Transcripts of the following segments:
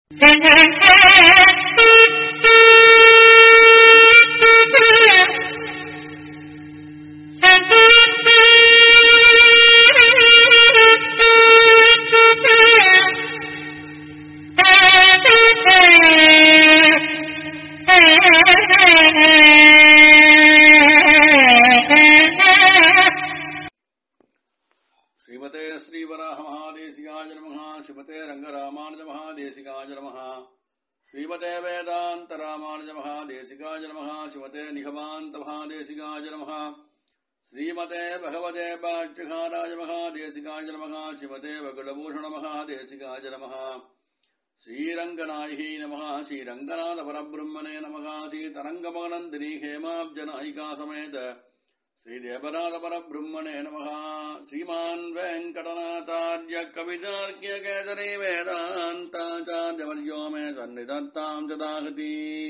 ஸ்ரீமதே ஸ்ரீவராக மகாதேசிகாய நமः ஸ்ரீமதே ரங்கராமானுஜ மகாதேசிகாய நமः ஸ்ரீமதே வேதாந்த ராமானுஜ மகாதேசிகாய நமः ஸ்ரீமதே நிகமாந்த மகாதேசிகாய நமः ஸ்ரீமதே பகவதே பாட்சிகாராய மகாதேசிகாய நமः ஸ்ரீமதே வகுடபூஷண மகாதேசிகாய நமः ஸ்ரீரங்கநாயகி நமः ஸ்ரீரங்கநாத பரபிரம்மணே நமः ஸ்ரீதரங்கமகனந்தினி ஹேமாப்ஜநாயிகா சமேத श्रीदेवनाथपरब्रह्मणे नमः श्रीमान् वेङ्कटनाथार्य कवितार्क्यकेसरी वेदान्ताचार्यवर्यो मे सन्निधत्ताम् जदाहति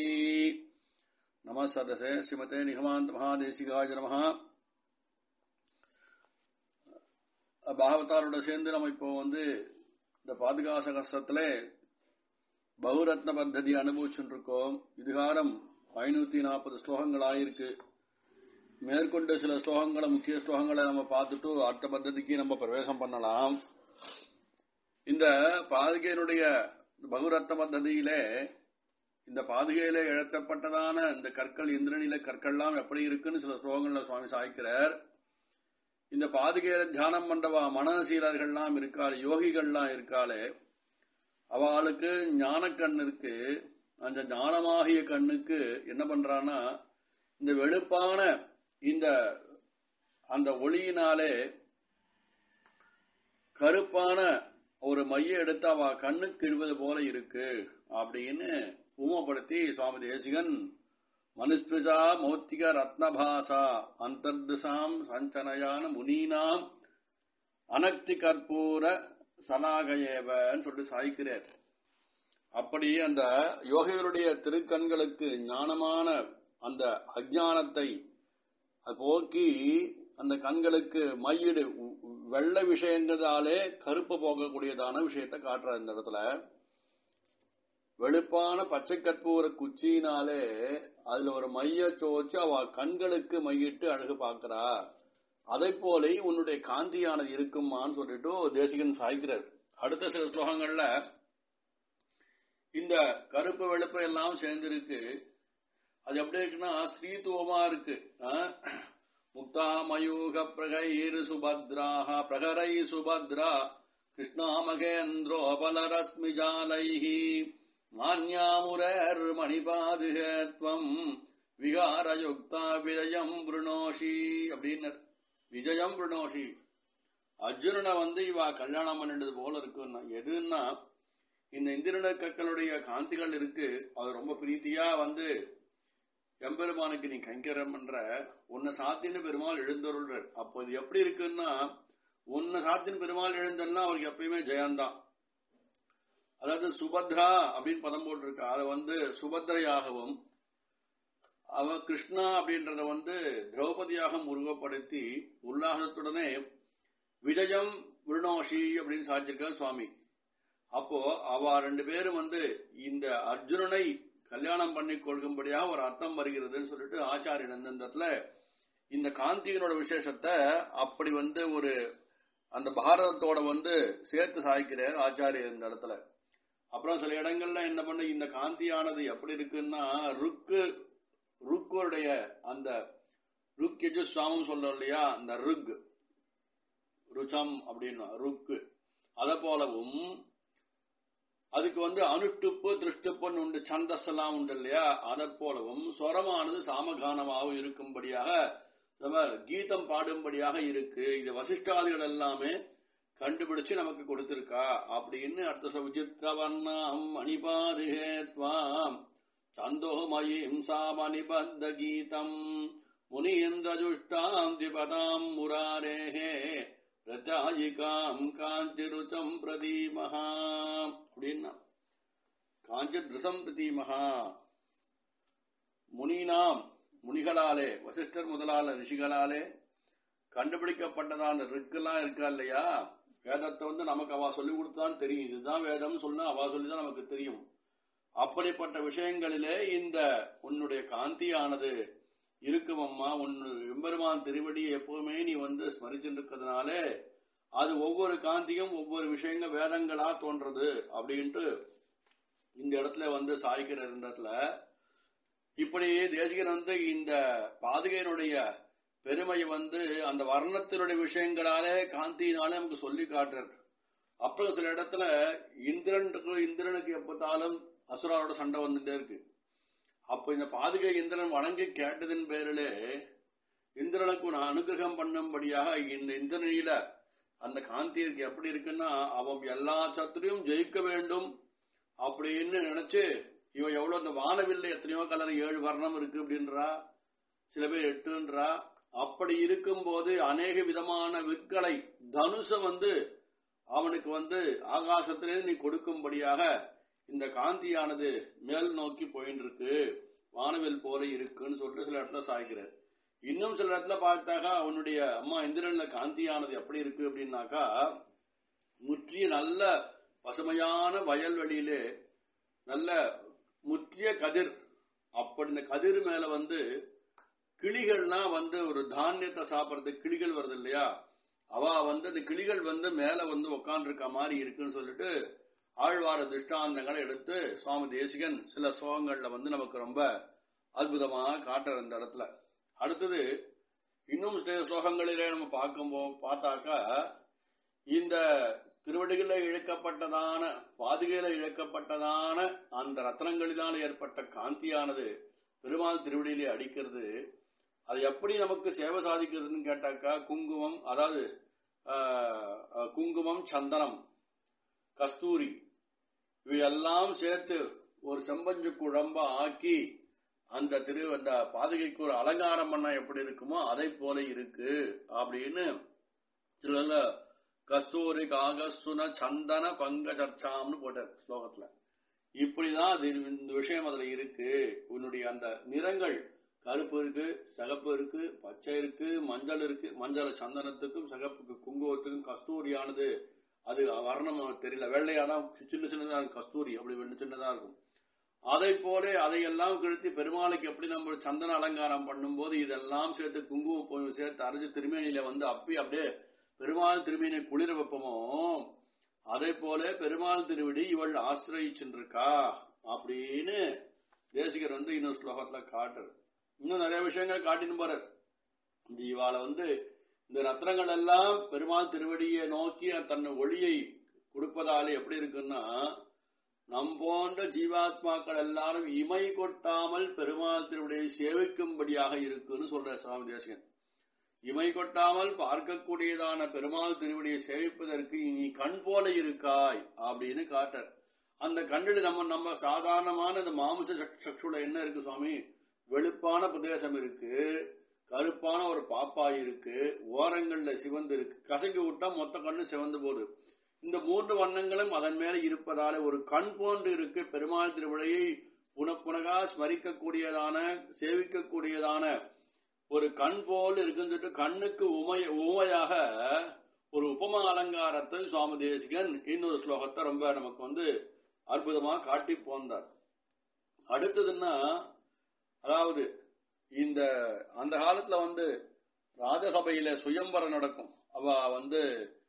नमः सदसे श्रीमते निगमान्त महादेशिकाय நமः பாகவதாரோட சேர்ந்து நம்ம இப்போ வந்து இந்த பாதுகாச கஷ்டத்துல பகுரத்ன பத்ததி அனுபவிச்சுட்டு இருக்கோம் இதுகாரம் ஐநூத்தி நாற்பது ஸ்லோகங்கள் ஆயிருக்கு மேற்கொண்டு சில ஸ்லோகங்களை முக்கிய ஸ்லோகங்களை நம்ம பார்த்துட்டு அடுத்த பద్ధதிக்கு நம்ம பிரவேசம் பண்ணலாம் இந்த பாதுகையினுடைய பகுரத்ன பద్ధதியிலே இந்த பாதுகையில இழத்தப்பட்டதான இந்த கற்கள் இந்திரனில கற்கள்லாம் எப்படி இருக்குன்னு சில ஸ்லோகங்கள்ல சுவாமி சாய்க்கிறார் இந்த பாதுகையில தியானம் பண்றவா மனசீலர்கள்லாம் இருக்காள் யோகிகள்லாம் இருக்காளே அவளுக்கு ஞான கண் இருக்கு அந்த ஞானமாகிய கண்ணுக்கு என்ன பண்றான்னா இந்த வெளுப்பான இந்த அந்த ஒளியினாலே கருப்பான ஒரு மைய எடுத்து அவ கண்ணுக்கு இடுவது போல இருக்கு அப்படின்னு உமப்படுத்தி சுவாமி தேசிகன் மனுஸ்பிருஷா மௌத்திக ரத்னபாசா அந்தர்திசாம் சஞ்சனையான முனீனாம் அனக்தி கற்பூர சலாகையேவன்னு சொல்லிட்டு சாய்க்கிறார் அப்படி அந்த யோகிகளுடைய திருக்கண்களுக்கு ஞானமான அந்த அஜானத்தை போக்கி அந்த கண்களுக்கு மையிடு வெள்ளை விஷயங்கிறதாலே கருப்பு போகக்கூடியதான விஷயத்தை காட்டுற இந்த இடத்துல வெளுப்பான பச்சை கற்பூர குச்சியினாலே அதுல ஒரு மைய சோச்சு அவ கண்களுக்கு மையிட்டு அழகு பார்க்கிறா அதை போல உன்னுடைய காந்தியானது இருக்குமான்னு சொல்லிட்டு தேசிகன் சாய்க்கிறார் அடுத்த சில ஸ்லோகங்கள்ல இந்த கருப்பு வெளுப்பு எல்லாம் சேர்ந்திருக்கு அது எப்படி இருக்குன்னா ஸ்ரீத்துவமா இருக்கு முக்தா மயூக பிரகைர் சுபத்ராக பிரகரை சுபத்ரா கிருஷ்ணா மகேந்திரோபலரஸ்மி ஜாலைஹி மான்யாமுரர் மணிபாதுகத்வம் விகாரயுக்தா விஜயம் புருணோஷி அப்படின்னு விஜயம் புருணோஷி அர்ஜுனனை வந்து இவா கல்யாணம் பண்ணிட்டது போல இருக்குன்னா எதுன்னா இந்த இந்திரன கற்களுடைய காந்திகள் இருக்கு அது ரொம்ப பிரீத்தியா வந்து எம்பெருமானுக்கு நீ கைங்கரம் பண்ற உன்னை சாத்தின்னு பெருமாள் எழுந்தருள்றார் அப்போ இது எப்படி இருக்குன்னா உன்னை சாத்தின் பெருமாள் எழுந்தன்னா அவருக்கு எப்பயுமே ஜெயந்தான் அதாவது சுபத்ரா அப்படின்னு பதம் போட்டிருக்கா அதை வந்து சுபத்ரையாகவும் அவ கிருஷ்ணா அப்படின்றத வந்து திரௌபதியாக உருவப்படுத்தி உல்லாசத்துடனே விஜயம் விருணோஷி அப்படின்னு சாதிச்சிருக்கார் சுவாமி அப்போ அவ ரெண்டு பேரும் வந்து இந்த அர்ஜுனனை கல்யாணம் பண்ணி கொள்கும்படியாக ஒரு அர்த்தம் வருகிறதுன்னு சொல்லிட்டு ஆச்சாரியன் இந்த இடத்துல இந்த காந்தியினோட விசேஷத்தை அப்படி வந்து ஒரு அந்த பாரதத்தோட வந்து சேர்த்து சாய்க்கிறார் ஆச்சாரியர் இந்த இடத்துல அப்புறம் சில இடங்கள்ல என்ன பண்ண இந்த காந்தியானது எப்படி இருக்குன்னா ருக்கு ருக்குடைய அந்த ருக் எஜு சுவாமம் சொல்றோம் இல்லையா அந்த ருக் ருச்சம் அப்படின்னா ருக்கு அத போலவும் அதுக்கு வந்து அனுஷ்டுப்பு திருஷ்டுப்புன்னு உண்டு சந்தஸ் எல்லாம் உண்டு இல்லையா அதை போலவும் ஸ்வரமானது சாமகானமாகவும் இருக்கும்படியாக கீதம் பாடும்படியாக இருக்கு இது வசிஷ்டாதிகள் எல்லாமே கண்டுபிடிச்சு நமக்கு கொடுத்திருக்கா அப்படின்னு அர்த்த விசித்திரவர்ணம் மணிபாதுகேத்வாம் சந்தோமயீம் சாமணிபத்த கீதம் முனியந்தஜுஷ்டாம் திபதாம் முராரேஹே பிரஜாயிகாம் காஞ்சிருச்சம் பிரதீமஹா அப்படின்னா காஞ்சிருசம் பிரதீமஹா முனினாம் முனிகளாலே வசிஷ்டர் முதலால ரிஷிகளாலே கண்டுபிடிக்கப்பட்டதா அந்த ரிக்கெல்லாம் இருக்கா இல்லையா வேதத்தை வந்து நமக்கு அவ சொல்லி கொடுத்தான் தெரியும் இதுதான் வேதம் சொன்னா அவ சொல்லிதான் நமக்கு தெரியும் அப்படிப்பட்ட விஷயங்களிலே இந்த உன்னுடைய காந்தியானது இருக்கும் அம்மா உன் எம்பெருமான் திருவடியை எப்பவுமே நீ வந்து ஸ்மரிச்சுட்டு இருக்கிறதுனாலே அது ஒவ்வொரு காந்தியும் ஒவ்வொரு விஷயங்கள் வேதங்களா தோன்றது அப்படின்ட்டு இந்த இடத்துல வந்து சாய்க்கிற இடத்துல இப்படி தேசிகன் வந்து இந்த பாதுகையினுடைய பெருமை வந்து அந்த வர்ணத்தினுடைய விஷயங்களாலே காந்தியினாலே நமக்கு சொல்லி காட்டுறார் அப்புறம் சில இடத்துல இந்திரனுக்கு இந்திரனுக்கு எப்பத்தாலும் அசுராரோட சண்டை வந்துட்டே இருக்கு அப்ப இந்த பாதுகை இந்திரன் வணங்கி கேட்டதின் பேரிலே இந்திரனுக்கு நான் அனுகிரகம் பண்ணும்படியாக இந்த இந்திரனில அந்த காந்திக்கு எப்படி இருக்குன்னா அவன் எல்லா சத்துரையும் ஜெயிக்க வேண்டும் அப்படின்னு நினைச்சு இவன் எவ்வளவு அந்த வானவில்லை எத்தனையோ கலர் ஏழு வர்ணம் இருக்கு அப்படின்றா சில பேர் எட்டுன்றா அப்படி இருக்கும்போது அநேக விதமான விற்களை தனுஷ வந்து அவனுக்கு வந்து ஆகாசத்திலே நீ கொடுக்கும்படியாக இந்த காந்தியானது மேல் நோக்கி போயின்னு இருக்கு வானவில் போல இருக்குன்னு சொல்லிட்டு சில இடத்துல சாய்க்கிறார் இன்னும் சில இடத்துல பார்த்தாக்கா அவனுடைய அம்மா இந்திரன்ல காந்தியானது எப்படி இருக்கு அப்படின்னாக்கா முற்றிய நல்ல பசுமையான வயல்வெளியிலே நல்ல முற்றிய கதிர் அப்படி இந்த கதிர் மேல வந்து கிளிகள்னா வந்து ஒரு தானியத்தை சாப்பிடறதுக்கு கிளிகள் வருது இல்லையா அவ வந்து அந்த கிளிகள் வந்து மேல வந்து உக்காந்துருக்க மாதிரி இருக்குன்னு சொல்லிட்டு ஆழ்வார திருஷ்டாந்தங்களை எடுத்து சுவாமி தேசிகன் சில சோகங்கள்ல வந்து நமக்கு ரொம்ப அற்புதமா காட்டுற இந்த இடத்துல அடுத்தது இன்னும் சில ஸ்லோகங்களிலே நம்ம பார்க்கும்போ பார்த்தாக்கா இந்த திருவடிகளில் இழக்கப்பட்டதான பாதுகையில இழக்கப்பட்டதான அந்த ரத்னங்களினால் ஏற்பட்ட காந்தியானது பெருமாள் திருவடியிலே அடிக்கிறது அது எப்படி நமக்கு சேவை சாதிக்கிறதுன்னு கேட்டாக்கா குங்குமம் அதாவது குங்குமம் சந்தனம் கஸ்தூரி இவையெல்லாம் சேர்த்து ஒரு செம்பஞ்சு குழம்ப ஆக்கி அந்த திரு அந்த பாதுகைக்கு ஒரு அலங்காரம் பண்ண எப்படி இருக்குமோ அதை போல இருக்கு அப்படின்னு சில கஸ்தூரி காகஸ்துன சந்தன பங்க சர்ச்சாம்னு போட்டார் ஸ்லோகத்துல இப்படிதான் அது இந்த விஷயம் அதுல இருக்கு உன்னுடைய அந்த நிறங்கள் கருப்பு இருக்கு சிகப்பு இருக்கு பச்சை இருக்கு மஞ்சள் இருக்கு மஞ்சள் சந்தனத்துக்கும் சிகப்புக்கு குங்குமத்துக்கும் கஸ்தூரியானது அது வர்ணம் தெரியல வெள்ளையாதான் சின்ன சின்னதா இருக்கும் கஸ்தூரி அப்படி வெள்ள சின்னதா இருக்கும் அதை போல அதையெல்லாம் கிழித்து பெருமாளுக்கு எப்படி நம்ம சந்தன அலங்காரம் பண்ணும்போது இதெல்லாம் சேர்த்து குங்குமம் போய் சேர்த்து அரைஞ்சு திருமேனியில வந்து அப்பி அப்படியே பெருமாள் திருமேனி குளிர வைப்போமோ அதே போல பெருமாள் திருவிடி இவள் ஆசிரியிச்சுருக்கா அப்படின்னு தேசிகர் வந்து இன்னொரு ஸ்லோகத்துல காட்டுறது இன்னும் நிறைய விஷயங்கள் காட்டின்னு போறார் இந்த இவாளை வந்து இந்த ரத்னங்கள் எல்லாம் பெருமாள் திருவடியை நோக்கி தன் ஒளியை கொடுப்பதாலே எப்படி இருக்குன்னா நம் போன்ற ஜீவாத்மாக்கள் எல்லாரும் இமை கொட்டாமல் பெருமாள் திருவடியை சேவிக்கும்படியாக இருக்குன்னு சொல்ற சுவாமி தேசிகன் இமை கொட்டாமல் பார்க்கக்கூடியதான பெருமாள் திருவடியை சேவிப்பதற்கு நீ கண் போல இருக்காய் அப்படின்னு காட்டர் அந்த கண்ணில் நம்ம நம்ம சாதாரணமான இந்த மாமிச சக்ஷுல என்ன இருக்கு சுவாமி வெளுப்பான பிரதேசம் இருக்கு கருப்பான ஒரு பாப்பாய் இருக்கு ஓரங்கள்ல சிவந்து இருக்கு கசங்கி விட்டா மொத்த கண்ணு சிவந்து போகுது இந்த மூன்று வண்ணங்களும் அதன் மேல இருப்பதால ஒரு கண் போன்று இருக்கு பெருமாள் திருவிழையை புனப்புனகா ஸ்மரிக்கக்கூடியதான சேவிக்கக்கூடியதான ஒரு கண் போல் இருக்குன்னு கண்ணுக்கு உமைய உமையாக ஒரு உபமா அலங்காரத்தை சுவாமி தேசிகன் இன்னொரு ஸ்லோகத்தை ரொம்ப நமக்கு வந்து அற்புதமா காட்டி போந்தார் அடுத்ததுன்னா அதாவது இந்த அந்த காலத்துல வந்து ராஜசபையில சுயம்பரம் நடக்கும் அவ வந்து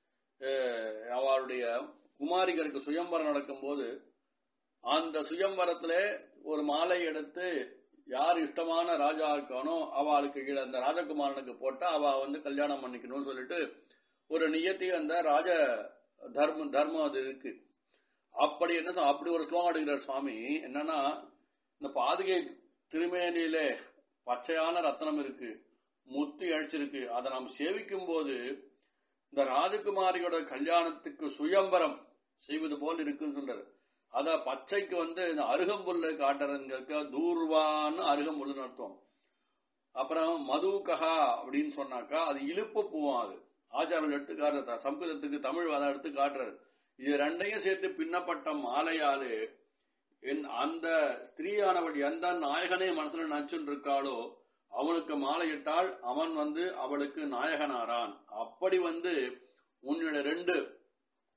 அவளுடைய குமாரிகளுக்கு சுயம்பரம் நடக்கும் போது அந்த சுயம்பரத்துல ஒரு மாலை எடுத்து யார் இஷ்டமான ராஜா இருக்கானோ அவளுக்கு கீழே அந்த ராஜகுமாரனுக்கு போட்டா அவ வந்து கல்யாணம் பண்ணிக்கணும்னு சொல்லிட்டு ஒரு நியத்தி அந்த ராஜ தர்ம தர்மம் அது இருக்கு அப்படி என்ன அப்படி ஒரு ஸ்லோகம் எடுக்கிறார் சுவாமி என்னன்னா இந்த பாதுகை திருமேனியிலே பச்சையான ரத்னம் இருக்கு முத்து இழைச்சிருக்கு அதை நாம் சேவிக்கும் போது இந்த ராஜகுமாரியோட கல்யாணத்துக்கு சுயம்பரம் செய்வது போல் இருக்குன்னு சொல்றாரு அத பச்சைக்கு வந்து இந்த அருகம்புல்ல காட்டுறதுங்க தூர்வான்னு அருகம்புல்லுன்னு அர்த்தம் அப்புறம் மதுகஹா அப்படின்னு சொன்னாக்கா அது இழுப்பு பூவம் அது ஆச்சாரம் எடுத்து காட்டுற சம்ஸ்கிருதத்துக்கு தமிழ் அதை எடுத்து காட்டுறாரு இது ரெண்டையும் சேர்த்து பின்னப்பட்ட மாலையாலே என் அந்த ஸ்திரீயானவள் எந்த நாயகனை மனசுல நினைச்சுட்டு இருக்காளோ அவனுக்கு மாலையிட்டால் அவன் வந்து அவளுக்கு நாயகனாரான் அப்படி வந்து உன்னுடைய ரெண்டு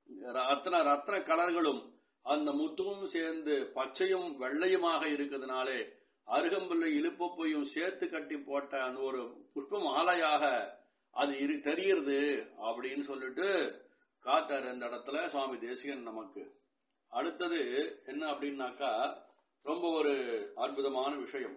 ரத்ன ரத்ன கலர்களும் அந்த முத்துவும் சேர்ந்து பச்சையும் வெள்ளையுமாக இருக்கிறதுனாலே அருகம்புல்லை இழுப்பப்பையும் சேர்த்து கட்டி போட்ட அந்த ஒரு புஷ்ப மாலையாக அது இரு தெரியுது அப்படின்னு சொல்லிட்டு காட்டாரு அந்த இடத்துல சுவாமி தேசிகன் நமக்கு அடுத்தது என்ன அப்படின்னாக்கா ரொம்ப ஒரு அற்புதமான விஷயம்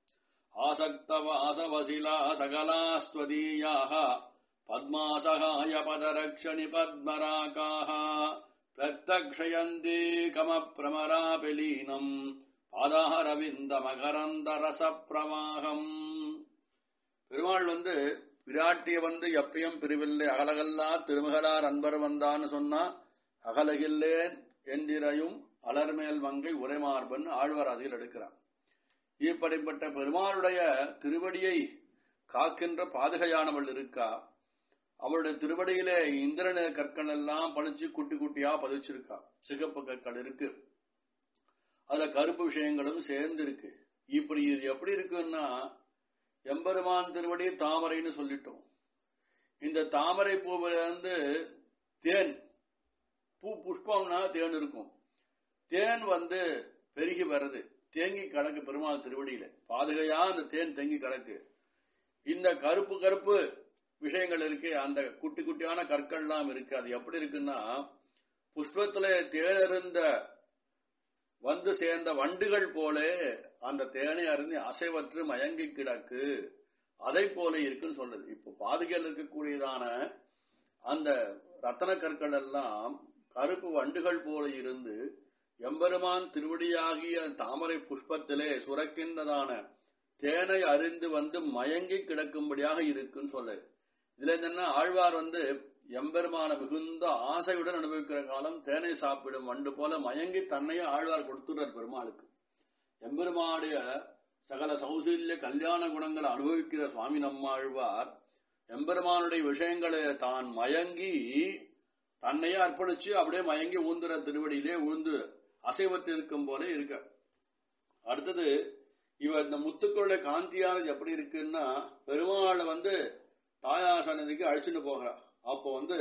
ஆசக்தவாசவசிலா சகலாஸ்வதீயாக பத்மாசகாய பதரக்ஷணி பத்மராகாக பிரத்தக்ஷயந்தி கம பிரமராபிலீனம் பாதாரவிந்த மகரந்த ரச பிரவாகம் பெருமாள் வந்து விராட்டிய வந்து எப்பயும் பிரிவில்லை அகலகல்லா திருமகளார் அன்பர் வந்தான்னு சொன்னா அகலகில்லேன் என்றிரையும் அலர்மேல் மங்கை உரைமார்பன் ஆழ்வார் அதில் எடுக்கிறார் இப்படிப்பட்ட பெருமாளுடைய திருவடியை காக்கின்ற பாதுகையானவள் இருக்கா அவளுடைய திருவடியிலே இந்திரன கற்கள் எல்லாம் பழிச்சு குட்டி குட்டியா பதிச்சிருக்கா சிகப்பு கற்கள் இருக்கு அதுல கருப்பு விஷயங்களும் சேர்ந்து இருக்கு இப்படி இது எப்படி இருக்குன்னா எம்பெருமான் திருவடி தாமரைன்னு சொல்லிட்டோம் இந்த தாமரை பூவில இருந்து தேன் பூ புஷ்பம்னா தேன் இருக்கும் தேன் வந்து பெருகி வருது தேங்கி கிடக்கு பெருமாள் திருவடியில பாதுகையா அந்த தேன் தேங்கி கிடக்கு இந்த கருப்பு கருப்பு விஷயங்கள் இருக்கு அந்த குட்டி குட்டியான கற்கள்லாம் இருக்கு அது எப்படி இருக்குன்னா புஷ்பத்துல தேனிருந்த வந்து சேர்ந்த வண்டுகள் போல அந்த தேனை அருந்தி அசைவற்று மயங்கி கிடக்கு அதை போல இருக்குன்னு சொல்றது இப்போ பாதுகையில் இருக்கக்கூடியதான அந்த ரத்தன கற்கள் எல்லாம் கருப்பு வண்டுகள் போல இருந்து எம்பெருமான் திருவடியாகிய தாமரை புஷ்பத்திலே சுரக்கின்றதான தேனை அறிந்து வந்து மயங்கி கிடக்கும்படியாக இருக்குன்னு சொல்ல இதுல என்னன்னா ஆழ்வார் வந்து எம்பெருமான மிகுந்த ஆசையுடன் அனுபவிக்கிற காலம் தேனை சாப்பிடும் வண்டு போல மயங்கி தன்னையே ஆழ்வார் கொடுத்துடுறார் பெருமாளுக்கு எம்பெருமானுடைய சகல சௌசல்ய கல்யாண குணங்களை அனுபவிக்கிற சுவாமி நம்மாழ்வார் எம்பெருமானுடைய விஷயங்களை தான் மயங்கி தன்னையே அர்ப்பணிச்சு அப்படியே மயங்கி ஊந்துற திருவடியிலே ஊந்து அசைவத்து இருக்கும் போல இருக்க அடுத்தது இவ இந்த முத்துக்களுடைய காந்தியானது எப்படி இருக்குன்னா பெருமாளை வந்து தாயார் சன்னதிக்கு அழிச்சுட்டு போகிறா அப்போ வந்து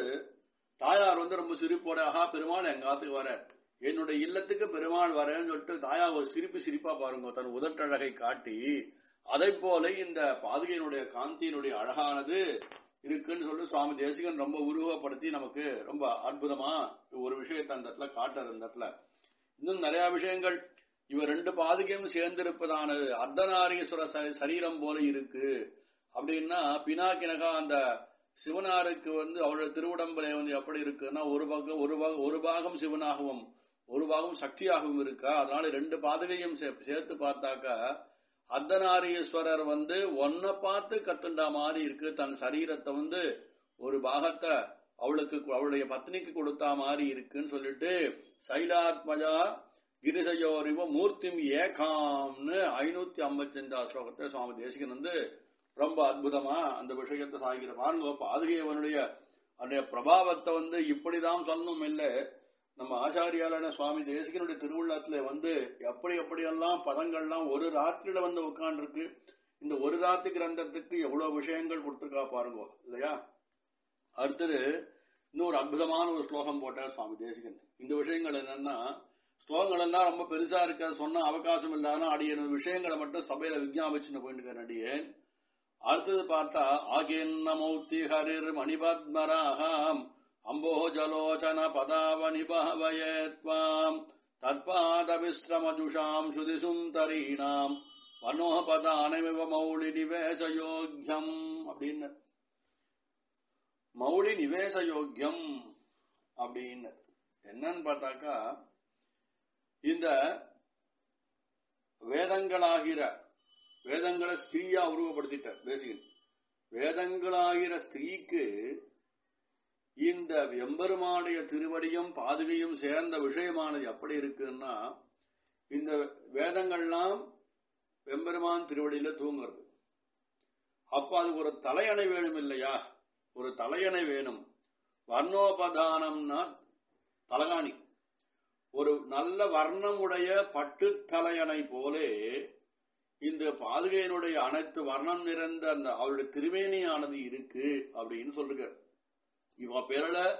தாயார் வந்து ரொம்ப சிரிப்போட ஆஹா பெருமாள் எங்க ஆத்துக்கு வர என்னுடைய இல்லத்துக்கு பெருமாள் வரேன்னு சொல்லிட்டு தாயார் ஒரு சிரிப்பு சிரிப்பா பாருங்க தன் உதட்டழகை காட்டி அதை போல இந்த பாதுகையினுடைய காந்தியினுடைய அழகானது இருக்குன்னு சொல்லி சுவாமி தேசிகன் ரொம்ப உருவப்படுத்தி நமக்கு ரொம்ப அற்புதமா ஒரு விஷயத்தை அந்த இடத்துல காட்டுற அந்த இடத்துல இன்னும் நிறைய விஷயங்கள் இவ ரெண்டு பாதுகையும் சேர்ந்திருப்பதானது அர்த்தநாரீஸ்வர சரீரம் போல இருக்கு அப்படின்னா பினாக்கினகா அந்த சிவனாருக்கு வந்து அவருடைய திருவுடம்பலை வந்து எப்படி இருக்குன்னா ஒரு பக்கம் ஒரு ஒரு பாகம் சிவனாகவும் ஒரு பாகம் சக்தியாகவும் இருக்கா அதனால ரெண்டு பாதுகையும் சேர்த்து பார்த்தாக்கா அர்த்தநாரீஸ்வரர் வந்து ஒன்ன பார்த்து கத்துண்டா மாதிரி இருக்கு தன் சரீரத்தை வந்து ஒரு பாகத்தை அவளுக்கு அவளுடைய பத்னிக்கு கொடுத்தா மாதிரி இருக்குன்னு சொல்லிட்டு சைலாத்மஜா கிரிசயோரிவ மூர்த்திம் ஏகாம்னு ஐநூத்தி ஐம்பத்தி அஞ்சாவது ஸ்லோகத்தை சுவாமி தேசிகன் வந்து ரொம்ப அற்புதமா அந்த விஷயத்தை சாகிற பாருங்க பாதுகையவனுடைய அவனுடைய பிரபாவத்தை வந்து இப்படிதான் சொல்லணும் இல்ல நம்ம ஆச்சாரியாலான சுவாமி தேசிகனுடைய திருவுள்ளத்துல வந்து எப்படி எப்படியெல்லாம் பதங்கள்லாம் ஒரு ராத்திரியில வந்து உட்கார்ந்துருக்கு இந்த ஒரு ராத்திரி கிரந்தத்துக்கு எவ்வளவு விஷயங்கள் கொடுத்துருக்கா பாருங்க இல்லையா அடுத்தது இன்னொரு அற்புதமான ஒரு ஸ்லோகம் போட்டார் சுவாமி தேசிகன் இந்த விஷயங்கள் என்னன்னா ஸ்லோகங்கள் எல்லாம் ரொம்ப பெருசா இருக்க சொன்ன அவகாசம் இல்லாத அடியன விஷயங்களை மட்டும் சபையில விஜயாபிச்சுன்னு போயிட்டு அடியேன் அடுத்தது பார்த்தா ஆகின்னமௌத்தி ஹரிர் மணிபத்மராகாம் அம்போஜலோச்சன பதாவனி பவயத்வாம் தத்பாத விஸ்ரமஜுஷாம் ஸ்ருதி சுந்தரீணாம் வனோபதானமிவ மௌலி நிவேசயோக்கியம் அப்படின்னு மௌலி நிவேசயோக்கியம் அப்படின்னு என்னன்னு பார்த்தாக்கா இந்த வேதங்களாகிற வேதங்களை ஸ்திரீயா உருவப்படுத்திட்டார் தேசிகன் வேதங்களாகிற ஸ்திரீக்கு இந்த எம்பெருமானுடைய திருவடியும் பாதுகையும் சேர்ந்த விஷயமானது எப்படி இருக்குன்னா இந்த வேதங்கள்லாம் எம்பெருமான் திருவடியில தூங்குறது அப்ப அதுக்கு ஒரு தலையணை வேணும் இல்லையா ஒரு தலையணை வேணும் வர்ணோபதானம்னா தலகாணி ஒரு நல்ல வர்ணமுடைய பட்டு தலையணை போலே இந்த பாதுகையினுடைய அனைத்து வர்ணம் நிறைந்த அந்த அவருடைய திருமேனியானது இருக்கு அப்படின்னு சொல்லுங்க இவ பேரல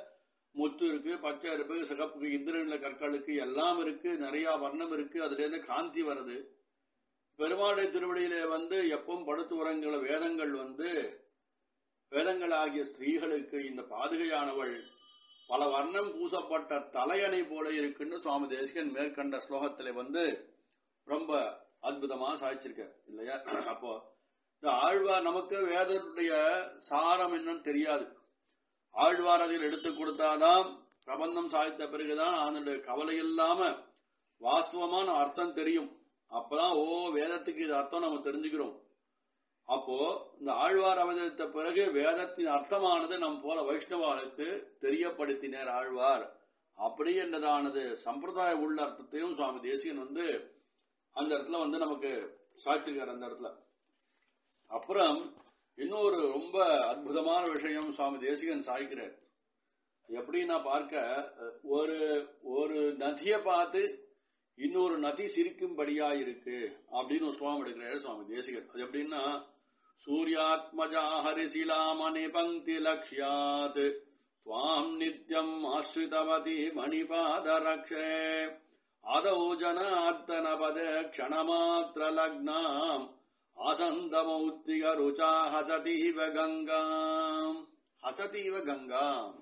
முத்து இருக்கு பச்சை இருக்கு சிகப்பு இந்திரன்ல கற்களுக்கு எல்லாம் இருக்கு நிறைய வர்ணம் இருக்கு அதுல இருந்து காந்தி வருது பெருமாளுடைய திருவடியிலே வந்து எப்பவும் படுத்து உறங்குற வேதங்கள் வந்து வேதங்கள் ஆகிய ஸ்திரீகளுக்கு இந்த பாதுகையானவள் பல வர்ணம் பூசப்பட்ட தலையணை போல இருக்குன்னு சுவாமி தேசிகன் மேற்கண்ட ஸ்லோகத்திலே வந்து ரொம்ப அற்புதமா சாதிச்சிருக்கார் இல்லையா அப்போ இந்த ஆழ்வார் நமக்கு வேதத்துடைய சாரம் என்னன்னு தெரியாது ஆழ்வார் அதில் எடுத்து கொடுத்தாதான் பிரபந்தம் சாதித்த பிறகுதான் அதனுடைய கவலை இல்லாம வாஸ்தவமான அர்த்தம் தெரியும் அப்பதான் ஓ வேதத்துக்கு இது அர்த்தம் நம்ம தெரிஞ்சுக்கிறோம் அப்போ இந்த ஆழ்வார் அவதரித்த பிறகு வேதத்தின் அர்த்தமானது நம் போல வைஷ்ணவாளுக்கு தெரியப்படுத்தினார் ஆழ்வார் அப்படி என்றதானது சம்பிரதாய உள்ள அர்த்தத்தையும் சுவாமி தேசியன் வந்து அந்த இடத்துல வந்து நமக்கு சாட்சிருக்கார் அந்த இடத்துல அப்புறம் இன்னொரு ரொம்ப அற்புதமான விஷயம் சுவாமி தேசிகன் சாய்க்கிறார் எப்படின்னா பார்க்க ஒரு ஒரு நதியை பார்த்து இன்னொரு நதி சிரிக்கும்படியா இருக்கு அப்படின்னு ஒரு ஸ்லோகம் எடுக்கிறாரு சுவாமி தேசிகன் அது எப்படின்னா சூர்யாத்மஜா ஹரிசிலாமணி பங்கி லக்ஷ்யாத் துவாம் நித்யம் ஆஸ்ரிதவதி மணிபாதரக்ஷே ஆதௌ ஜனார்த்தனபத க்ஷணமாத்திர லக்னாம் ஆசந்தமௌத்திக ருச்சா ஹசதீவ கங்காம் ஹசதீவ கங்காம்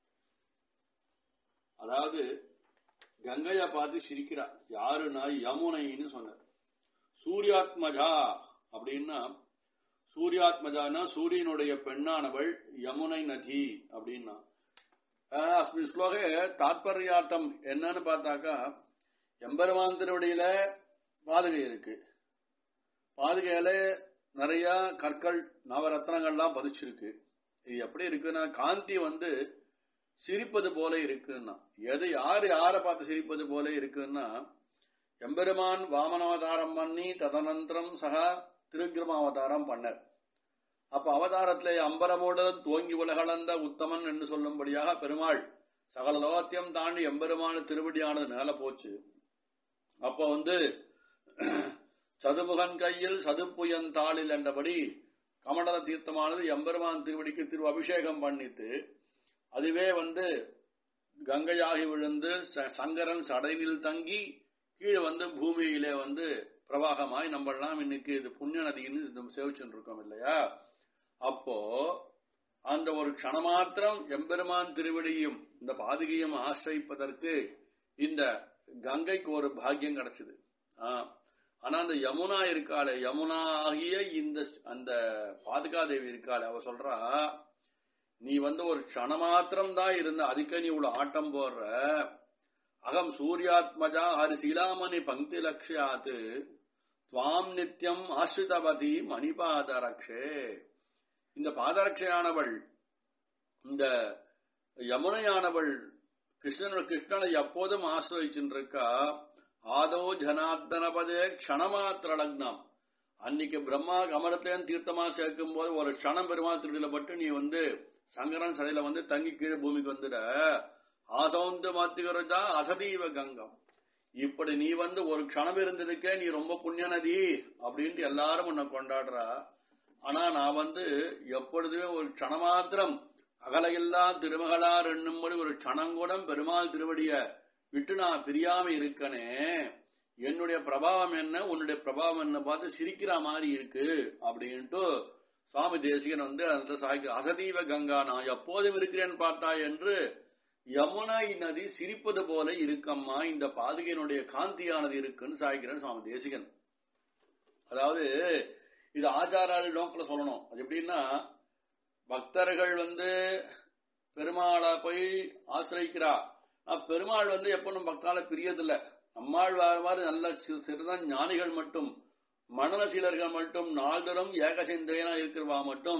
அதாவது கங்கைய பார்த்து சிரிக்கிறா யாருன்னா யமுனைன்னு சொன்னார் சூர்யாத்மஜா அப்படின்னா சூர்யாத்மஜானா சூரியனுடைய பெண்ணானவள் யமுனை நதி அப்படின்னா அஸ்மின் ஸ்லோக தாத்பரியார்த்தம் என்னன்னு பார்த்தாக்கா எம்பெருமான் திருவடியில பாதுகை இருக்கு பாதுகையில நிறைய கற்கள் நவரத்னங்கள்லாம் பதிச்சிருக்கு இது எப்படி இருக்குன்னா காந்தி வந்து சிரிப்பது போல இருக்குன்னா எது யாரு யாரை பார்த்து சிரிப்பது போல இருக்குன்னா எம்பெருமான் வாமனாவதாரம் பண்ணி ததனந்திரம் சகா திருக்கிரமாவதாரம் பண்ணார் அப்ப அவதாரத்திலே அம்பரமோட துவங்கி உலகளந்த உத்தமன் என்று சொல்லும்படியாக பெருமாள் சகல லோகத்தியம் தாண்டி எம்பெருமான திருவடியானது மேல போச்சு அப்ப வந்து சதுமுகன் கையில் சதுப்புயன் தாளில் என்றபடி கமண்டல தீர்த்தமானது எம்பெருமான் திருவடிக்கு திரு அபிஷேகம் பண்ணிட்டு அதுவே வந்து கங்கையாகி விழுந்து சங்கரன் சடையில் தங்கி கீழே வந்து பூமியிலே வந்து பிரவாகமாய் நம்மெல்லாம் இன்னைக்கு இது புண்ணிய நதின்னு சேவிச்சுட்டு இருக்கோம் இல்லையா அப்போ அந்த ஒரு க்ஷணமாத்திரம் எம்பெருமான் திருவடியும் இந்த பாதுகையும் ஆசிரிப்பதற்கு இந்த கங்கைக்கு ஒரு பாக்கியம் கிடைச்சது ஆனா அந்த யமுனா இருக்காளே யமுனா ஆகிய இந்த அந்த பாதுகாதேவி இருக்காளே அவ சொல்றா நீ வந்து ஒரு க்ஷணமாத்திரம் தான் இருந்த அதுக்கு நீ இவ்வளவு ஆட்டம் போடுற அகம் சூர்யாத்மஜா ஹரி சீலாமணி பங்கி லட்சியாத்து துவாம் நித்தியம் ஆசிரிதபதி மணிபாதரக்ஷே இந்த பாதரட்சையானவள் இந்த யமுனையானவள் கிருஷ்ணன் கிருஷ்ணனை எப்போதும் ஆசிரியிருக்கா ஆதோ ஜனார்தனபதே க்ஷணமாத்திர லக்னம் அன்னைக்கு பிரம்மா கமலத்தையும் தீர்த்தமா சேர்க்கும் போது ஒரு க்ஷணம் பெருமா திருடியில பட்டு நீ வந்து சங்கரன் சடையில வந்து தங்கி கீழே பூமிக்கு வந்துட ஆசௌந்து மாத்திகரஜா அசதீவ கங்கம் இப்படி நீ வந்து ஒரு க்ஷணம் இருந்ததுக்கே நீ ரொம்ப புண்ணிய நதி அப்படின்ட்டு எல்லாரும் உன்னை கொண்டாடுறா ஆனா நான் வந்து எப்பொழுதுமே ஒரு க்ஷணமாத்திரம் அகலையில்லா திருமகளார் என்னும்படி ஒரு க்ஷணங்கூடம் பெருமாள் திருவடிய விட்டு நான் பிரியாம இருக்கனே என்னுடைய பிரபாவம் என்ன உன்னுடைய பிரபாவம் என்ன பார்த்து சிரிக்கிற மாதிரி இருக்கு அப்படின்ட்டு சுவாமி தேசிகன் வந்து அந்த சாய்க்கு அசதீவ கங்கா நான் எப்போதும் இருக்கிறேன் பார்த்தா என்று யமுனை நதி சிரிப்பது போல இருக்கம்மா இந்த பாதுகையினுடைய காந்தியானது இருக்குன்னு சாய்க்கிறேன் சுவாமி தேசிகன் அதாவது இது ஆச்சாராளி நோக்கில் சொல்லணும் அது எப்படின்னா பக்தர்கள் வந்து பெருமாளை போய் ஆசிரிக்கிறா பெருமாள் வந்து எப்பொழுதும் பக்தால பிரியதில்ல நம்மாள் மாதிரி நல்ல சிறுதான் ஞானிகள் மட்டும் மனநசீலர்கள் மட்டும் நாள்தரும் ஏகசிந்தையனா இருக்கிறவா மட்டும்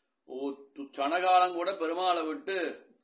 சனகாலம் கூட பெருமாளை விட்டு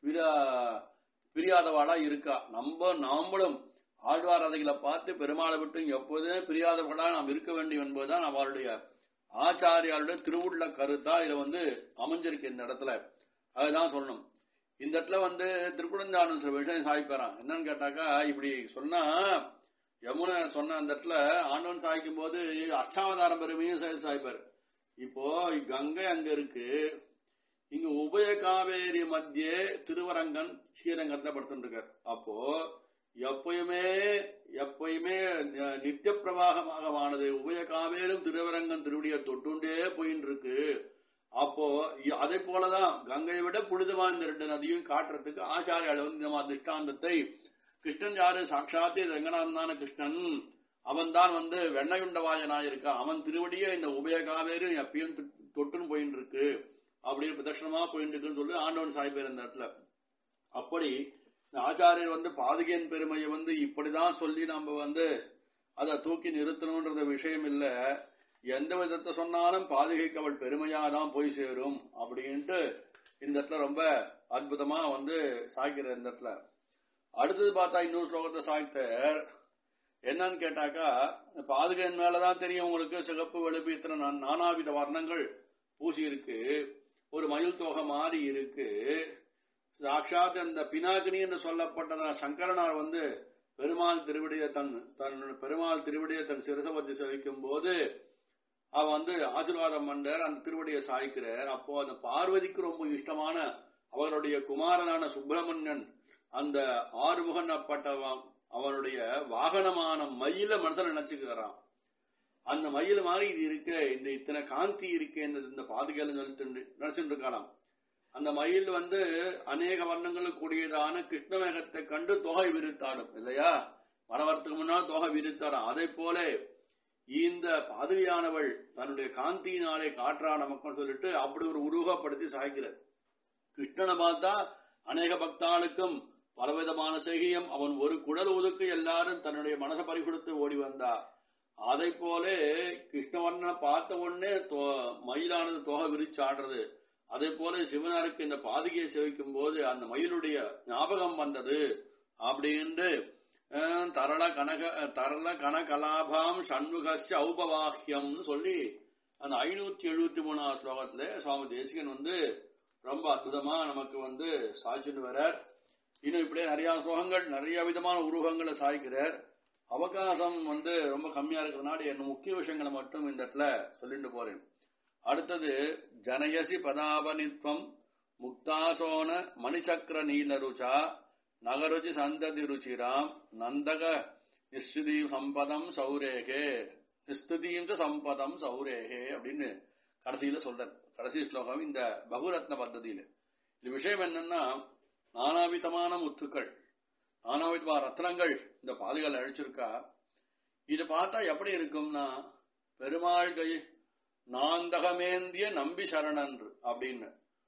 பிரியாதவாளா இருக்கா நம்ம நாமளும் ஆழ்வாரதைகளை பார்த்து பெருமாளை விட்டு எப்போதுமே பிரியாதவர்களா நாம் இருக்க வேண்டும் என்பதுதான் அவளுடைய ஆச்சாரியாருடைய திருவுள்ள கருத்தா இதுல வந்து அமைஞ்சிருக்கு இந்த இடத்துல அதுதான் சொல்லணும் இந்த இடத்துல வந்து திருக்குடஞ்சானன் சில விஷயம் சாய்ப்பாரான் என்னன்னு கேட்டாக்கா இப்படி சொன்னா யமுனை சொன்ன அந்த இடத்துல ஆண்டவன் சாய்க்கும் போது அஷ்டாவதாரம் பெருமையும் சாய்ப்பார் இப்போ கங்கை அங்க இருக்கு இங்க உபய காவேரி மத்தியே திருவரங்கன் ஸ்ரீரங்கத்தை படுத்துருக்கார் அப்போ எப்பயுமே எப்பயுமே ந- நித்திய பிரவாகமாகவானது உபய காவேரும் திருவரங்கன் திருவடியை தொட்டுண்டே போயின்னு இருக்கு அப்போ இ- அதை போலதான் கங்கையை விட புனிதமான இந்த ரெண்டு நதியும் காட்டுறதுக்கு ஆச்சாரியால் வந்து இந்த மாதிரி திருஷ்டாந்தத்தை கிருஷ்ணன் யாரு சாட்சாத்தே ரங்கநாதனான கிருஷ்ணன் அவன் தான் வந்து வெண்ணையுண்டவாயனாய் இருக்கான் அவன் திருவடியே இந்த உபய காவேரி எப்பயும் தொ- தொட்டுன்னு போயின்னு இருக்கு அப்படின்னு பிரதட்சணமா போயிட்டு இருக்குன்னு சொல்லி ஆண்டவன் சாய்ப்பேர் இந்த இடத்துல அப்படி இந்த ஆச்சாரியர் வந்து பாதுகையின் பெருமையை வந்து இப்படிதான் சொல்லி நம்ம வந்து அதை தூக்கி நிறுத்தணும்ன்றது விஷயம் இல்ல எந்த விதத்தை சொன்னாலும் பாதுகைக்கு அவள் பெருமையாதான் போய் சேரும் அப்படின்ட்டு இந்த இடத்துல ரொம்ப அற்புதமா வந்து சாய்க்கிற இந்த இடத்துல அடுத்தது பார்த்தா இன்னொரு ஸ்லோகத்தை சாய்த்தார் என்னன்னு கேட்டாக்கா இந்த பாதுகையின் மேலதான் தெரியும் உங்களுக்கு சிகப்பு வெளுப்பு இத்தனை நா- நானாவித வர்ணங்கள் பூசி இருக்கு ஒரு மயில் தொகை மாறி இருக்கு சாட்சாத் அந்த பினாகினி என்று சொல்லப்பட்டத சங்கரனார் வந்து பெருமாள் திருவிடியை தன் தன் பெருமாள் திருவிடியை தன் சிரசை வச்சு சேவிக்கும் போது அவன் வந்து ஆசீர்வாதம் பண்ணார் அந்த திருவடியை சாய்க்கிறார் அப்போ அந்த பார்வதிக்கு ரொம்ப இஷ்டமான அவருடைய குமாரனான சுப்பிரமணியன் அந்த ஆறுமுகனப்பட்டவன் அவனுடைய வாகனமான மயில மனசுல நினைச்சுக்கிறான் அந்த மயில் மாதிரி இது இருக்கு இந்த இத்தனை காந்தி இருக்கு இந்த பாதுகையில நினைச்சுட்டு இருக்கலாம் அந்த மயில் வந்து அநேக வர்ணங்களுக்கு கூடியதான கிருஷ்ணமேகத்தை கண்டு தொகை விரித்தாடும் இல்லையா மரவரத்துக்கு முன்னால் தொகை விரித்தாடும் அதை போல இந்த பாதுகையானவள் தன்னுடைய காந்தியினாலே காற்றா நமக்கு சொல்லிட்டு அப்படி ஒரு உருவகப்படுத்தி சாய்க்கிறார் கிருஷ்ணனை பார்த்தா அநேக பக்தாளுக்கும் பலவிதமான செய்கியம் அவன் ஒரு குடல் ஒதுக்கு எல்லாரும் தன்னுடைய மனசை பறிகொடுத்து ஓடி வந்தா அதை போல கிருஷ்ணவர்ணனை பார்த்த உடனே தோ- மயிலானது தொகை விரிச்சு ஆடுறது அதே போல சிவனாருக்கு இந்த பாதுகையை சேவிக்கும் போது அந்த மயிலுடைய ஞாபகம் வந்தது அப்படின்னு அஹ், தரள கனக தரள கனகலாபாம் சண்முகஸ்ய ஔபவாஹ்யம்னு சொல்லி அந்த ஐநூத்தி எழுபத்தி மூணாவது ஸ்லோகத்துல சுவாமி தேசிகன் வந்து ரொம்ப அற்புதமா நமக்கு வந்து சாய்ச்சிட்டு வரார் இன்னும் இப்படியே நிறைய ஸ்லோகங்கள் நிறைய விதமான உருவங்களை சாய்க்கிறார் அவகாசம் வந்து ரொம்ப கம்மியா இருக்கிறதுனால என்ன முக்கிய விஷயங்களை மட்டும் இந்த இடத்துல சொல்லிட்டு போறேன் அடுத்தது ஜனயசி பதாபனித்வம் முக்தாசோன மணிசக்கர நீலருச்சா நகருச்சி சந்ததி ருச்சிராம் நந்தக நிஸ்துதி சம்பதம் சௌரேகே நிஸ்துதியும் சம்பதம் சௌரேகே அப்படின்னு கடைசியில சொல்றார் கடைசி ஸ்லோகம் இந்த பகுரத்ன பத்ததியில இது விஷயம் என்னன்னா நானாவிதமான முத்துக்கள் நானாவிதமான ரத்னங்கள் இந்த பாதுகால் அழிச்சிருக்கா இது பார்த்தா எப்படி இருக்கும்னா பெருமாள் கை நாந்தகமேந்திய நம்பி சரணன்று அப்படின்னு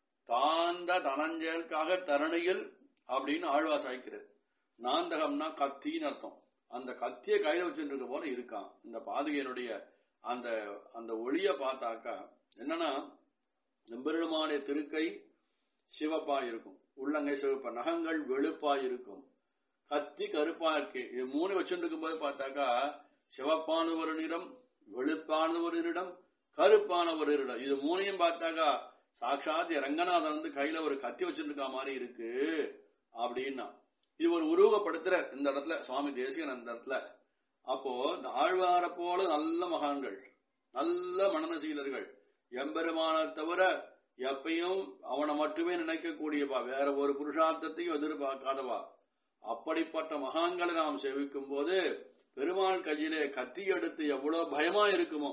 தாந்த தனஞ்சலுக்காக தரணியில் அப்படின்னு ஆழ்வா சாய்க்கிறார் நாந்தகம்னா கத்தின்னு அர்த்தம் அந்த கத்திய கையில வச்சுட்டு இருக்க போல இருக்கான் இந்த பாதுகையினுடைய அந்த அந்த ஒளிய பார்த்தாக்கா என்னன்னா எம்பெருமானுடைய திருக்கை சிவப்பா இருக்கும் உள்ளங்கை சிவப்பா நகங்கள் வெளுப்பா இருக்கும் கத்தி கருப்பா இருக்கு இது மூணு வச்சுட்டு இருக்கும்போது பார்த்தாக்கா சிவப்பான ஒரு நிறம் வெளுப்பான ஒரு நிறம் கருப்பான ஒரு நிறம் இது மூணையும் பார்த்தாக்கா சாட்சாத் ரங்கநாதன் வந்து கையில ஒரு கத்தி வச்சிருக்க மாதிரி இருக்கு அப்படின்னா இது ஒரு உருவகப்படுத்துற இந்த இடத்துல சுவாமி தேசிகன் அந்த இடத்துல அப்போ இந்த ஆழ்வார போல நல்ல மகான்கள் நல்ல மனநசீலர்கள் எம்பெருமான தவிர எப்பயும் அவனை மட்டுமே நினைக்கக்கூடியவா வேற ஒரு புருஷார்த்தத்தையும் எதிர்பார்க்காதவா அப்படிப்பட்ட மகான்களை நாம் சேவிக்கும் போது பெருமாள் கையிலே கத்தி எடுத்து எவ்வளவு பயமா இருக்குமோ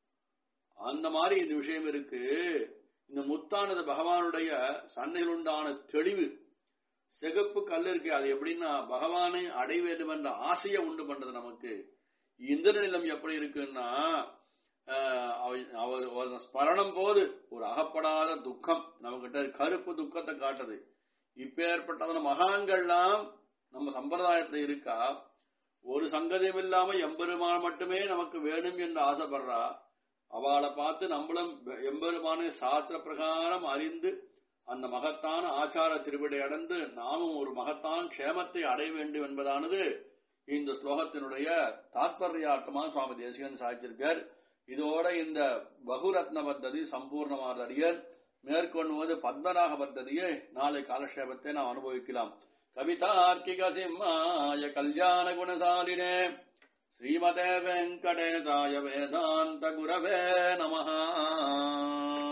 அந்த மாதிரி இந்த விஷயம் இருக்கு இந்த முத்தானது பகவானுடைய சன்னையில் உண்டான தெளிவு சிகப்பு கல் இருக்கு அது எப்படின்னா பகவானை அடைய வேண்டும் என்ற ஆசையை உண்டு பண்றது நமக்கு இந்திர நிலம் எப்படி இருக்குன்னா ஆஹ், அவ- அவர் ஒரு ஸ்மரணம் போது ஒரு அகப்படாத துக்கம் நம்மகிட்ட கருப்பு துக்கத்தை காட்டுது இப்பேற்பட்டதான மகான்கள்லாம் நம்ம சம்பிரதாயத்துல இருக்கா ஒரு சங்கதியும் இல்லாம எம்பெருமான் மட்டுமே நமக்கு வேணும் என்று ஆசைப்படுறா அவளை பார்த்து நம்மளும் எம்பெருமான சாஸ்திர பிரகாரம் அறிந்து அந்த மகத்தான ஆச்சார திருவிடை அடைந்து நாமும் ஒரு மகத்தான் க்ஷேமத்தை அடைய வேண்டும் என்பதானது இந்த ஸ்லோகத்தினுடைய தாத்பர்யார்த்தமா சுவாமி தேசிகன் சாய்ச்சிருக்கார் இதோட இந்த பகுரத்ன பத்ததி சம்பூர்ணமான அடியர் மேற்கொள்வது பத்மநாக பத்ததியை நாளை காலக்ஷேபத்தை நாம் அனுபவிக்கலாம் கவிதார்க்கிக சிம்மாய கல்யாண குணசாலினே ஸ்ரீமதே வெங்கடேசாய வேதாந்த குரவே நமஹா